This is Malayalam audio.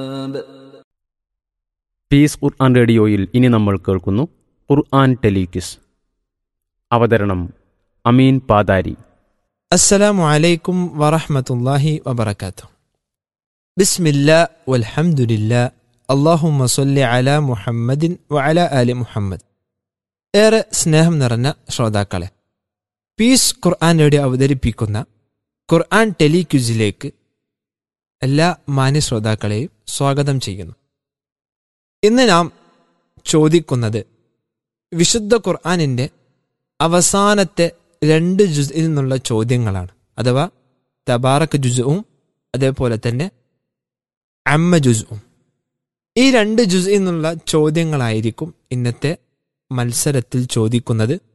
പീസ് ഖുർആൻ റേഡിയോയിൽ ഇനി നമ്മൾ കേൾക്കുന്നു ഖുർആൻ ടെലിക്വിസ് അവതരണം അമീൻ പാതാരി السلام عليكم ورحمة الله وبركاته بسم الله والحمد لله اللهم صل على മുഹമ്മദ് وعلى آل മുഹമ്മദ് ഏറെ സ്നേഹം നിറഞ്ഞ ശ്രോതാക്കളെ പീസ് ഖുർആൻ റേഡിയോ അവതരിപ്പിക്കുന്ന ഖുർആൻ ടെലിക്യൂസിലേക്ക് എല്ലാ മാന്യ ശ്രോതാക്കളെയും സ്വാഗതം ചെയ്യുന്നു ഇന്ന് നാം ചോദിക്കുന്നത് വിശുദ്ധ ഖുർആനിൻ്റെ അവസാനത്തെ രണ്ട് ജുസിൽ നിന്നുള്ള ചോദ്യങ്ങളാണ് അഥവാ തബാറക്ക് ജുസുവും അതേപോലെ തന്നെ അമ്മ ജുസുവും ഈ രണ്ട് ജുസിൽ നിന്നുള്ള ചോദ്യങ്ങളായിരിക്കും ഇന്നത്തെ മത്സരത്തിൽ ചോദിക്കുന്നത്